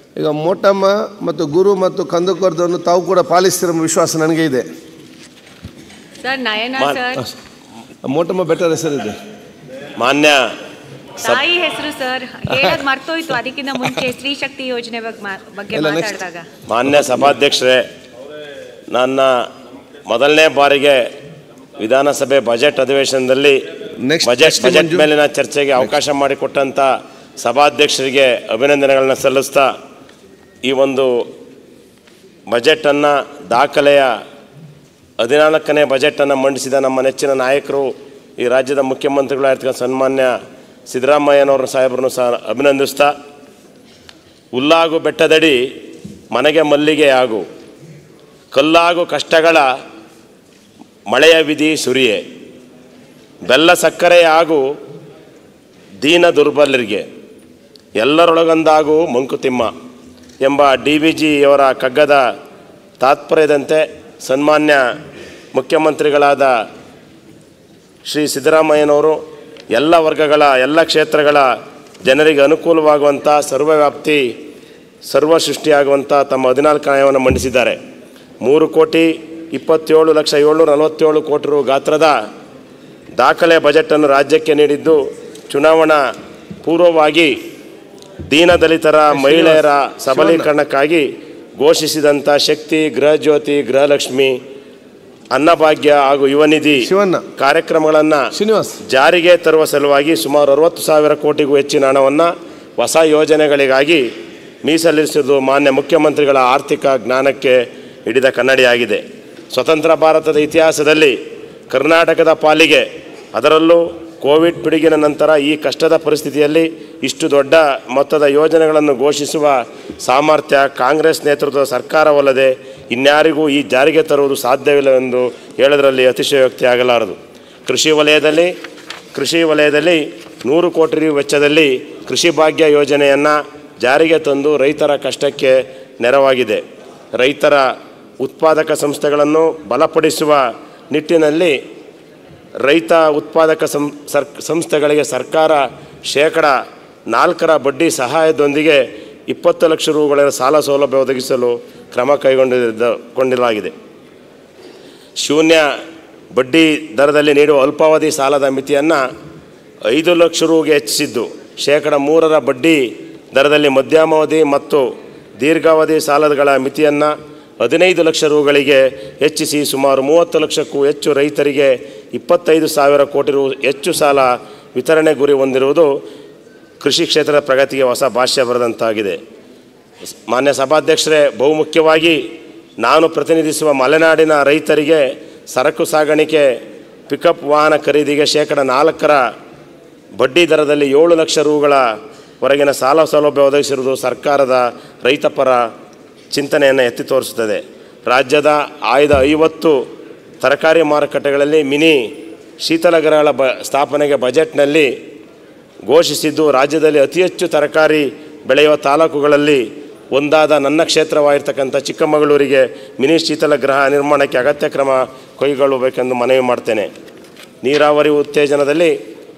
ಈಗ ಮೋಟಮ್ಮ ಮತ್ತು ಗುರು ಮತ್ತು ಕಂದುಕರ್ದವನ್ನು ತಾವು ಕೂಡ ಪಾಲಿಸ್ತಿರೋ ವಿಶ್ವಾಸ ನನಗೆ ಇದೆ ಸರ್ ನಯನ ಮಾ- ಸರ್ ಮೋಟಮ್ಮ ಬೆಟರ್ ಹೆಸರಿದೆ ಮಾನ್ಯ ತಾಯಿ ಹೆಸರು ಸರ್ ಹೇಳೋದು ಮರ್ತೋಯ್ತು ಅದಕ್ಕಿಂತ ಮುಂಚೆ ಸ್ತ್ರೀ ಶಕ್ತಿ ಯೋಜನೆ ಬಗ್ಗೆ ಮಾ- ಬಗ್ಗೆ ಎಲ್ಲ next. ಮಾತಾಡಿದಾಗ ಮಾನ್ಯ ಸಭಾಧ್ಯಕ್ಷರೇ ನನ್ನ ಮೊದಲನೇ ಬಾರಿಗೆ ವಿಧಾನಸಭೆ ಬಜೆಟ್ ಅಧಿವೇಶನದಲ್ಲಿ Next, budget next budget Manju. ಮೇಲಿನ ಚರ್ಚೆಗೆ ಅವಕಾಶ ಮಾಡಿಕೊಟ್ಟಂಥ ಸಭಾಧ್ಯಕ್ಷರಿಗೆ ಅಭಿನಂದನೆಗಳನ್ನ ಸಲ್ಲಿಸ್ತಾ ಈ ಒಂದು ಬಜೆಟನ್ನು ದಾಖಲೆಯ ಹದಿನಾಲ್ಕನೇ ಬಜೆಟನ್ನು ಮಂಡಿಸಿದ ನಮ್ಮ ನೆಚ್ಚಿನ ನಾಯಕರು ಈ ರಾಜ್ಯದ ಮುಖ್ಯಮಂತ್ರಿಗಳಾಗಿರ್ತಕ್ಕಂಥ ಸನ್ಮಾನ್ಯ ಸಿದ್ದರಾಮಯ್ಯನವ್ರ ಸಾಹೇಬರನ್ನು ಸಹ ಅಭಿನಂದಿಸ್ತಾ ಹುಲ್ಲಾಗು ಬೆಟ್ಟದಡಿ ಮನೆಗೆ ಮಲ್ಲಿಗೆ ಆಗು ಕಲ್ಲಾಗು ಕಷ್ಟಗಳ ಮಳೆಯ ವಿಧಿ ಸುರಿಯೆ ಬೆಲ್ಲ ಸಕ್ಕರೆ ಆಗು ದೀನ ದುರ್ಬಲರಿಗೆ ಎಲ್ಲರೊಳಗೊಂದಾಗು ಮಂಕುತಿಮ್ಮ ಎಂಬ ಡಿ ವಿ ಜಿಯವರ ಕಗ್ಗದ ತಾತ್ಪರ್ಯದಂತೆ ಸನ್ಮಾನ್ಯ ಮುಖ್ಯಮಂತ್ರಿಗಳಾದ ಶ್ರೀ ಸಿದ್ದರಾಮಯ್ಯನವರು ಎಲ್ಲ ವರ್ಗಗಳ ಎಲ್ಲ ಕ್ಷೇತ್ರಗಳ ಜನರಿಗೆ ಅನುಕೂಲವಾಗುವಂಥ ಸರ್ವವ್ಯಾಪ್ತಿ ಸರ್ವ ಸೃಷ್ಟಿಯಾಗುವಂಥ ತಮ್ಮ ಹದಿನಾಲ್ಕು ಆಯವನ್ನು ಮಂಡಿಸಿದ್ದಾರೆ ಮೂರು ಕೋಟಿ ಇಪ್ಪತ್ತೇಳು ಲಕ್ಷ ಏಳ್ನೂರ ನಲವತ್ತೇಳು ಕೋಟಿ ರು ಗಾತ್ರದ ದಾಖಲೆ ಬಜೆಟನ್ನು ರಾಜ್ಯಕ್ಕೆ ನೀಡಿದ್ದು ಚುನಾವಣಾ ಪೂರ್ವವಾಗಿ ದೀನದಲಿತರ ಮಹಿಳೆಯರ ಸಬಲೀಕರಣಕ್ಕಾಗಿ ಘೋಷಿಸಿದಂಥ ಶಕ್ತಿ ಗೃಹಜ್ಯೋತಿ ಗೃಹಲಕ್ಷ್ಮಿ ಅನ್ನಭಾಗ್ಯ ಹಾಗೂ ಯುವ ನಿಧಿ ಶಿವಣ್ಣ ಕಾರ್ಯಕ್ರಮಗಳನ್ನು ಶ್ರೀನಿವಾಸ್ ಜಾರಿಗೆ ತರುವ ಸಲುವಾಗಿ ಸುಮಾರು ಅರವತ್ತು ಸಾವಿರ ಕೋಟಿಗೂ ಹೆಚ್ಚಿನ ಹಣವನ್ನು ಹೊಸ ಯೋಜನೆಗಳಿಗಾಗಿ ಮೀಸಲಿರಿಸಿರುವುದು ಮಾನ್ಯ ಮುಖ್ಯಮಂತ್ರಿಗಳ ಆರ್ಥಿಕ ಜ್ಞಾನಕ್ಕೆ ಹಿಡಿದ ಕನ್ನಡಿಯಾಗಿದೆ ಸ್ವತಂತ್ರ ಭಾರತದ ಇತಿಹಾಸದಲ್ಲಿ ಕರ್ನಾಟಕದ ಪಾಲಿಗೆ ಅದರಲ್ಲೂ ಕೋವಿಡ್ ಪಿಡುಗಿನ ನಂತರ ಈ ಕಷ್ಟದ ಪರಿಸ್ಥಿತಿಯಲ್ಲಿ ಇಷ್ಟು ದೊಡ್ಡ ಮೊತ್ತದ ಯೋಜನೆಗಳನ್ನು ಘೋಷಿಸುವ ಸಾಮರ್ಥ್ಯ ಕಾಂಗ್ರೆಸ್ ನೇತೃತ್ವದ ಸರ್ಕಾರವಲ್ಲದೆ ಇನ್ಯಾರಿಗೂ ಈ ಜಾರಿಗೆ ತರುವುದು ಸಾಧ್ಯವಿಲ್ಲವೆಂದು ಹೇಳೋದರಲ್ಲಿ ಅತಿಶಯೋಕ್ತಿ ಆಗಲಾರದು ಕೃಷಿ ವಲಯದಲ್ಲಿ ಕೃಷಿ ವಲಯದಲ್ಲಿ ನೂರು ಕೋಟಿ ರು ವೆಚ್ಚದಲ್ಲಿ ಕೃಷಿ ಭಾಗ್ಯ ಯೋಜನೆಯನ್ನು ಜಾರಿಗೆ ತಂದು ರೈತರ ಕಷ್ಟಕ್ಕೆ ನೆರವಾಗಿದೆ ರೈತರ ಉತ್ಪಾದಕ ಸಂಸ್ಥೆಗಳನ್ನು ಬಲಪಡಿಸುವ ನಿಟ್ಟಿನಲ್ಲಿ ರೈತ ಉತ್ಪಾದಕ ಸಂ ಸರ್ ಸಂಸ್ಥೆಗಳಿಗೆ ಸರ್ಕಾರ ಶೇಕಡ ನಾಲ್ಕರ ಬಡ್ಡಿ ಸಹಾಯದೊಂದಿಗೆ ಇಪ್ಪತ್ತು ಲಕ್ಷ ರೂಗಳ ಸಾಲ ಸೌಲಭ್ಯ ಒದಗಿಸಲು ಕ್ರಮ ಕೈಗೊಂಡಿದ್ದ ಕೊಂಡಿಲಾಗಿದೆ ಶೂನ್ಯ ಬಡ್ಡಿ ದರದಲ್ಲಿ ನೀಡುವ ಅಲ್ಪಾವಧಿ ಸಾಲದ ಮಿತಿಯನ್ನು ಐದು ಲಕ್ಷ ರೂಗೆ ಹೆಚ್ಚಿಸಿದ್ದು ಶೇಕಡ ಮೂರರ ಬಡ್ಡಿ ದರದಲ್ಲಿ ಮಧ್ಯಮಾವಧಿ ಮತ್ತು ದೀರ್ಘಾವಧಿ ಸಾಲಗಳ ಮಿತಿಯನ್ನು ಹದಿನೈದು ಲಕ್ಷ ರೂಗಳಿಗೆ ಹೆಚ್ಚಿಸಿ ಸುಮಾರು ಮೂವತ್ತು ಲಕ್ಷಕ್ಕೂ ಹೆಚ್ಚು ರೈತರಿಗೆ ಇಪ್ಪತ್ತೈದು ಸಾವಿರ ಕೋಟಿ ರು ಹೆಚ್ಚು ಸಾಲ ವಿತರಣೆ ಗುರಿ ಹೊಂದಿರುವುದು ಕೃಷಿ ಕ್ಷೇತ್ರದ ಪ್ರಗತಿಗೆ ಹೊಸ ಭಾಷ್ಯ ಬರೆದಂತಾಗಿದೆ ಮಾನ್ಯ ಸಭಾಧ್ಯಕ್ಷರೇ ಬಹುಮುಖ್ಯವಾಗಿ ನಾನು ಪ್ರತಿನಿಧಿಸುವ ಮಲೆನಾಡಿನ ರೈತರಿಗೆ ಸರಕು ಸಾಗಾಣಿಕೆ ಪಿಕಪ್ ವಾಹನ ಖರೀದಿಗೆ ಶೇಕಡ ನಾಲ್ಕರ ಬಡ್ಡಿ ದರದಲ್ಲಿ ಏಳು ಲಕ್ಷ ರೂಗಳ ವರೆಗಿನ ಸಾಲ ಸೌಲಭ್ಯ ಒದಗಿಸಿರುವುದು ಸರ್ಕಾರದ ರೈತಪರ ಚಿಂತನೆಯನ್ನು ಎತ್ತಿ ತೋರಿಸುತ್ತದೆ ರಾಜ್ಯದ ಆಯ್ದ ಐವತ್ತು ತರಕಾರಿ ಮಾರುಕಟ್ಟೆಗಳಲ್ಲಿ ಮಿನಿ ಶೀತಲಗೃಹಗಳ ಬ ಸ್ಥಾಪನೆಗೆ ಬಜೆಟ್ನಲ್ಲಿ ಘೋಷಿಸಿದ್ದು ರಾಜ್ಯದಲ್ಲಿ ಅತಿ ಹೆಚ್ಚು ತರಕಾರಿ ಬೆಳೆಯುವ ತಾಲೂಕುಗಳಲ್ಲಿ ಒಂದಾದ ನನ್ನ ಕ್ಷೇತ್ರವಾಗಿರ್ತಕ್ಕಂಥ ಚಿಕ್ಕಮಗಳೂರಿಗೆ ಮಿನಿ ಶೀತಲಗೃಹ ನಿರ್ಮಾಣಕ್ಕೆ ಅಗತ್ಯ ಕ್ರಮ ಕೈಗೊಳ್ಳಬೇಕೆಂದು ಮನವಿ ಮಾಡ್ತೇನೆ ನೀರಾವರಿ ಉತ್ತೇಜನದಲ್ಲಿ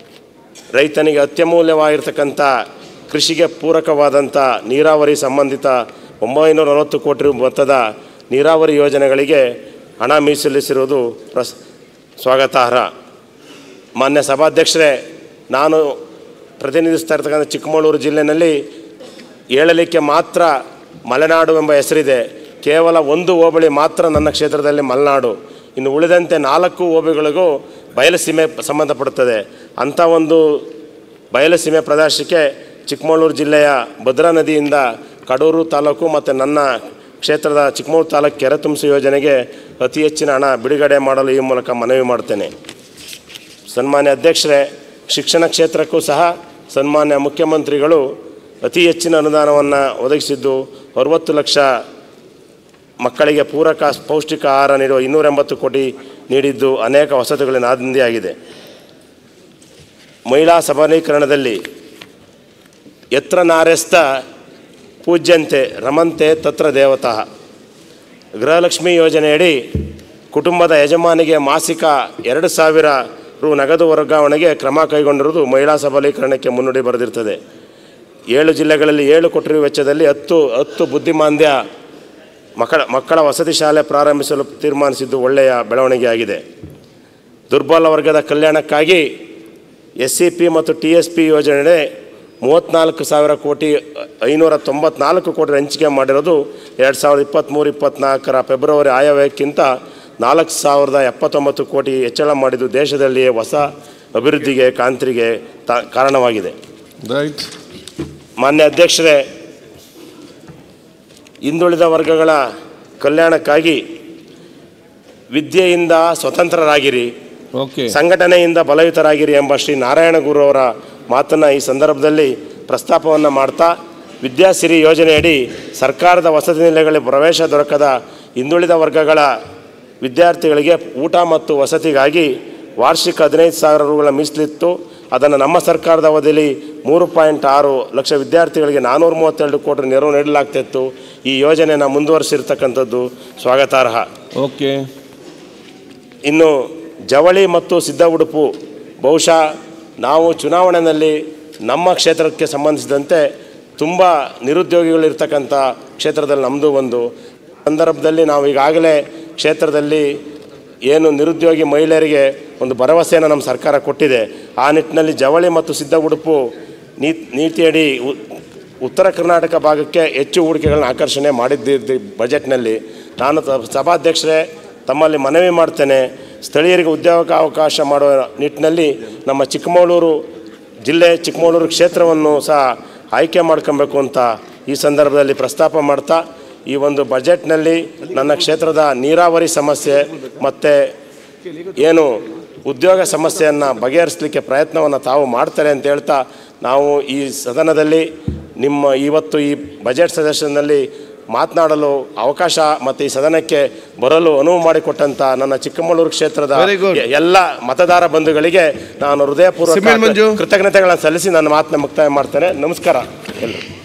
ರೈತನಿಗೆ ಅತ್ಯಮೂಲ್ಯವಾಗಿರ್ತಕ್ಕಂಥ ಕೃಷಿಗೆ ಪೂರಕವಾದಂಥ ನೀರಾವರಿ ಸಂಬಂಧಿತ ಒಂಬೈನೂರ ನಲವತ್ತು ಕೋಟಿ ರು ಮೊತ್ತದ ನೀರಾವರಿ ಯೋಜನೆಗಳಿಗೆ ಹಣ ಮೀಸಲಿಸಿರುವುದು ಪ್ರಸ್ ಸ್ವಾಗತಾರ್ಹ ಮಾನ್ಯ ಸಭಾಧ್ಯಕ್ಷರೇ ನಾನು ಪ್ರತಿನಿಧಿಸ್ತಾ ಇರ್ತಕ್ಕಂಥ ಚಿಕ್ಕಮಗಳೂರು ಜಿಲ್ಲೆಯಲ್ಲಿ ಹೇಳಲಿಕ್ಕೆ ಮಾತ್ರ ಮಲೆನಾಡು ಎಂಬ ಹೆಸರಿದೆ ಕೇವಲ ಒಂದು ಹೋಬಳಿ ಮಾತ್ರ ನನ್ನ ಕ್ಷೇತ್ರದಲ್ಲಿ ಮಲೆನಾಡು ಇನ್ನು ಉಳಿದಂತೆ ನಾಲ್ಕು ಹೋಬಳಿಗಳಿಗೂ ಬಯಲುಸೀಮೆ ಸಂಬಂಧಪಡುತ್ತದೆ ಅಂಥ ಒಂದು ಬಯಲುಸೀಮೆ ಪ್ರದೇಶಕ್ಕೆ ಚಿಕ್ಕಮಗಳೂರು ಜಿಲ್ಲೆಯ ಭದ್ರಾ ನದಿಯಿಂದ ಕಡೂರು ತಾಲೂಕು ಮತ್ತು ನನ್ನ ಕ್ಷೇತ್ರದ ಚಿಕ್ಕಮಗಳೂರು ತಾಲೂಕು ಕೆರೆ ತುಂಬಿಸಿ ಯೋಜನೆಗೆ ಅತಿ ಹೆಚ್ಚಿನ ಹಣ ಬಿಡುಗಡೆ ಮಾಡಲು ಈ ಮೂಲಕ ಮನವಿ ಮಾಡ್ತೇನೆ ಸನ್ಮಾನ್ಯ ಅಧ್ಯಕ್ಷರೇ ಶಿಕ್ಷಣ ಕ್ಷೇತ್ರಕ್ಕೂ ಸಹ ಸನ್ಮಾನ್ಯ ಮುಖ್ಯಮಂತ್ರಿಗಳು ಅತಿ ಹೆಚ್ಚಿನ ಅನುದಾನವನ್ನು ಒದಗಿಸಿದ್ದು ಅರುವತ್ತು ಲಕ್ಷ ಮಕ್ಕಳಿಗೆ ಪೂರಕ ಪೌಷ್ಟಿಕ ಆಹಾರ ನೀಡುವ ಇನ್ನೂರ ಎಂಬತ್ತು ಕೋಟಿ ನೀಡಿದ್ದು ಅನೇಕ ವಸತಿಗಳಿಗೆ ನಾಂದಿಯಾಗಿದೆ ಮಹಿಳಾ ಸಬಲೀಕರಣದಲ್ಲಿ ಯತ್ರ ನಾರ್ಯಸ್ಥ ಪೂಜ್ಯಂತೆ ರಮಂತೆ ತತ್ರ ದೇವತಃ ಗೃಹಲಕ್ಷ್ಮಿ ಯೋಜನೆಯಡಿ ಕುಟುಂಬದ ಯಜಮಾನಿಗೆ ಮಾಸಿಕ ಎರಡು ಸಾವಿರ ರು ನಗದು ವರ್ಗಾವಣೆಗೆ ಕ್ರಮ ಕೈಗೊಂಡಿರುವುದು ಮಹಿಳಾ ಸಬಲೀಕರಣಕ್ಕೆ ಮುನ್ನುಡಿ ಬರೆದಿರ್ತದೆ ಏಳು ಜಿಲ್ಲೆಗಳಲ್ಲಿ ಏಳು ಕೋಟಿ ರು ವೆಚ್ಚದಲ್ಲಿ ಹತ್ತು ಹತ್ತು ಬುದ್ಧಿಮಾಂದ್ಯ ಮಕ್ಕಳ ಮಕ್ಕಳ ವಸತಿ ಶಾಲೆ ಪ್ರಾರಂಭಿಸಲು ತೀರ್ಮಾನಿಸಿದ್ದು ಒಳ್ಳೆಯ ಬೆಳವಣಿಗೆಯಾಗಿದೆ ದುರ್ಬಲ ವರ್ಗದ ಕಲ್ಯಾಣಕ್ಕಾಗಿ ಎಸ್ ಸಿ ಪಿ ಮತ್ತು ಟಿ ಎಸ್ ಪಿ ಯೋಜನೆ ಮೂವತ್ತ್ನಾಲ್ಕು ಸಾವಿರ ಕೋಟಿ ಐನೂರ ತೊಂಬತ್ನಾಲ್ಕು ಕೋಟಿ ಹಂಚಿಕೆ ಮಾಡಿರೋದು ಎರಡು ಸಾವಿರದ ಇಪ್ಪತ್ತ್ಮೂರು ಇಪ್ಪತ್ತ್ನಾಲ್ಕರ ಫೆಬ್ರವರಿ ಆಯವ್ಯಕ್ಕಿಂತ ನಾಲ್ಕು ಸಾವಿರದ ಎಪ್ಪತ್ತೊಂಬತ್ತು ಕೋಟಿ ಹೆಚ್ಚಳ ಮಾಡಿದ್ದು ದೇಶದಲ್ಲಿಯೇ ಹೊಸ ಅಭಿವೃದ್ಧಿಗೆ ಕಾಂತಿಗೆ ತ ಕಾರಣವಾಗಿದೆ ರೈಟ್ ಮಾನ್ಯ ಅಧ್ಯಕ್ಷರೇ ಹಿಂದುಳಿದ ವರ್ಗಗಳ ಕಲ್ಯಾಣಕ್ಕಾಗಿ ವಿದ್ಯೆಯಿಂದ ಸ್ವತಂತ್ರರಾಗಿರಿ ಓಕೆ ಸಂಘಟನೆಯಿಂದ ಬಲಯುತರಾಗಿರಿ ಎಂಬ ಶ್ರೀ ನಾರಾಯಣ ಗುರು ಅವರ ಮಾತನ್ನು ಈ ಸಂದರ್ಭದಲ್ಲಿ ಪ್ರಸ್ತಾಪವನ್ನು ಮಾಡ್ತಾ ವಿದ್ಯಾಸಿರಿ ಯೋಜನೆಯಡಿ ಸರ್ಕಾರದ ವಸತಿ ನಿಲಯಗಳಿಗೆ ಪ್ರವೇಶ ದೊರಕದ ಹಿಂದುಳಿದ ವರ್ಗಗಳ ವಿದ್ಯಾರ್ಥಿಗಳಿಗೆ ಊಟ ಮತ್ತು ವಸತಿಗಾಗಿ ವಾರ್ಷಿಕ ಹದಿನೈದು ಸಾವಿರ ರುಗಳ ಮೀಸಲಿತ್ತು ಅದನ್ನು ನಮ್ಮ ಸರ್ಕಾರದ ಅವಧಿಯಲ್ಲಿ ಮೂರು ಪಾಯಿಂಟ್ ಆರು ಲಕ್ಷ ವಿದ್ಯಾರ್ಥಿಗಳಿಗೆ ನಾನ್ನೂರ ಮೂವತ್ತೆರಡು ಕೋಟಿ ನೆರವು ನೀಡಲಾಗ್ತಿತ್ತು ಈ ಯೋಜನೆಯನ್ನು ಮುಂದುವರಿಸಿರ್ತಕ್ಕಂಥದ್ದು ಸ್ವಾಗತಾರ್ಹ ಓಕೆ ಇನ್ನು ಜವಳಿ ಮತ್ತು ಸಿದ್ಧ ಉಡುಪು ಬಹುಶಃ ನಾವು ಚುನಾವಣೆಯಲ್ಲಿ ನಮ್ಮ ಕ್ಷೇತ್ರಕ್ಕೆ ಸಂಬಂಧಿಸಿದಂತೆ ತುಂಬ ನಿರುದ್ಯೋಗಿಗಳಿರ್ತಕ್ಕಂಥ ಕ್ಷೇತ್ರದಲ್ಲಿ ನಮ್ಮದು ಒಂದು ಸಂದರ್ಭದಲ್ಲಿ ನಾವು ಈಗಾಗಲೇ ಕ್ಷೇತ್ರದಲ್ಲಿ ಏನು ನಿರುದ್ಯೋಗಿ ಮಹಿಳೆಯರಿಗೆ ಒಂದು ಭರವಸೆಯನ್ನು ನಮ್ಮ ಸರ್ಕಾರ ಕೊಟ್ಟಿದೆ ಆ ನಿಟ್ಟಿನಲ್ಲಿ ಜವಳಿ ಮತ್ತು ಸಿದ್ಧ ಉಡುಪು ನೀತ್ ನೀತಿಯಡಿ ಉ- ಉತ್ತರ ಕರ್ನಾಟಕ ಭಾಗಕ್ಕೆ ಹೆಚ್ಚು ಹೂಡಿಕೆಗಳನ್ನ ಆಕರ್ಷಣೆ ಮಾಡಿದ್ದಿದ್ದು ಬಜೆಟ್ನಲ್ಲಿ ನಾನು ತ- ಸಭಾಧ್ಯಕ್ಷರೇ ತಮ್ಮಲ್ಲಿ ಮನವಿ ಮಾಡ್ತೇನೆ ಸ್ಥಳೀಯರಿಗೆ ಉದ್ಯೋಗ ಅವಕಾಶ ಮಾಡುವ ನಿಟ್ಟಿನಲ್ಲಿ ನಮ್ಮ ಚಿಕ್ಕಮಗಳೂರು ಜಿಲ್ಲೆ ಚಿಕ್ಕಮಗಳೂರು ಕ್ಷೇತ್ರವನ್ನು ಸಹ ಆಯ್ಕೆ ಮಾಡ್ಕೊಬೇಕು ಅಂತ ಈ ಸಂದರ್ಭದಲ್ಲಿ ಪ್ರಸ್ತಾಪ ಮಾಡ್ತಾ ಈ ಒಂದು ಬಜೆಟ್ನಲ್ಲಿ ನನ್ನ ಕ್ಷೇತ್ರದ ನೀರಾವರಿ ಸಮಸ್ಯೆ ಮತ್ತು ಏನು ಉದ್ಯೋಗ ಸಮಸ್ಯೆಯನ್ನು ಬಗೆಹರಿಸಲಿಕ್ಕೆ ಪ್ರಯತ್ನವನ್ನು ತಾವು ಮಾಡ್ತಾರೆ ಅಂತ ಹೇಳ್ತಾ ನಾವು ಈ ಸದನದಲ್ಲಿ ನಿಮ್ಮ ಇವತ್ತು ಈ ಬಜೆಟ್ ಸದಸ್ಯನಲ್ಲಿ ಮಾತನಾಡಲು ಅವಕಾಶ ಮತ್ತು ಈ ಸದನಕ್ಕೆ ಬರಲು ಅನುವು ಮಾಡಿಕೊಟ್ಟಂತ ನನ್ನ ಚಿಕ್ಕಮಗಳೂರು ಕ್ಷೇತ್ರದ Very good. ಎ- ಎಲ್ಲ ಮತದಾರ ಬಂಧುಗಳಿಗೆ ನಾನು ಹೃದಯಪೂರ್ವಕ ಸಿಮೆಂಟ್ ಮಂಜು. ಕೃತಜ್ಞತೆಗಳನ್ನು ಸಲ್ಲಿಸಿ ನನ್ನ ಮಾತನ್ನ ಮುಕ್ತಾಯ ಮಾಡ್ತೇನೆ ನಮಸ್ಕಾರ ಎಲ್ಲರಿಗೂ